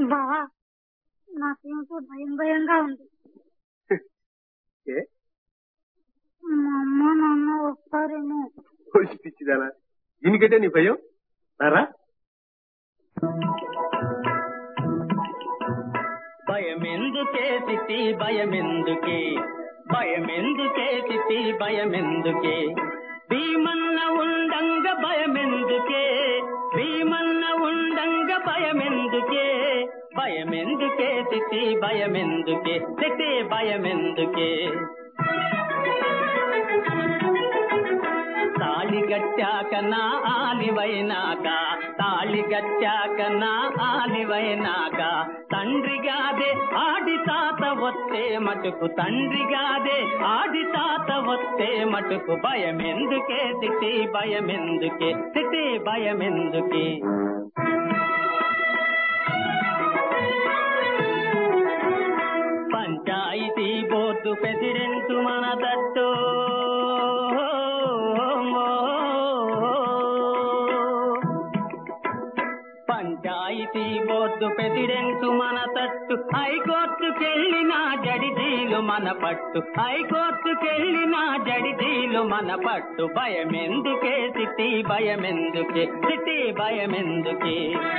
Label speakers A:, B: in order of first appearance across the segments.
A: బావా నాకేమిటో భయం భయంగా ఉంది
B: ఏ
A: మా అమ్మ నాన్న వస్తారేమో
B: వచ్చి పిచ్చిదానా దీనికంటే నీ భయం రారా
C: భయమెందుకే తిట్టి భయమెందుకే భయమెందుకే తిట్టి భయమెందుకే భీమన్న ఉండంగ భయమెందుకే భీమన్న ఉండంగ భయమెందుకే భయమెందుకే తిట్టి భయమెందుకే తిట్టి భయమెందుకే తాళి గట్టాక నా ఆలివైనాక తాళి గట్టాక నా ఆలివైనాక తండ్రిగాదే ఆడి తాత వస్తే మటుకు తండ్రిగాదే ఆడి తాత వస్తే మటుకు భయమెందుకే తిట్టి భయమెందుకే తిట్టి భయమెందుకే పంచాయతీ బోర్డు ప్రెసిడెంట్ మన తట్టు పంచాయతీ బోర్డు ప్రెసిడెంట్ మన తట్టు హైకోర్టుకెళ్ళిన జడిజీలు మన పట్టు హైకోర్టుకెళ్ళిన జడిజీలు మన పట్టు భయమెందుకే సిటీ భయమెందుకే సిటీ భయమెందుకే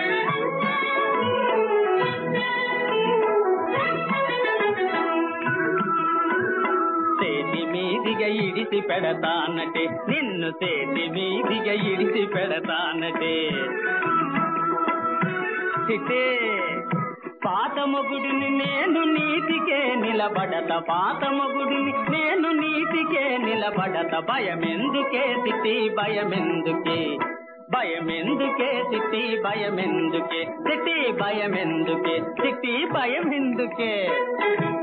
C: చేతి మీదిగా ఇడిసి పెడతానటే నిన్ను చేతి మీదిగా ఇడిసి పెడతానటే చిటే పాత మొగుడిని నేను నీతికే నిలబడత పాత మొగుడిని నేను నీతికే నిలబడత భయమెందుకే సిటీ భయమెందుకే భయమెందుకే సిటీ భయమెందుకే సిటీ భయమెందుకే సిటీ భయమెందుకే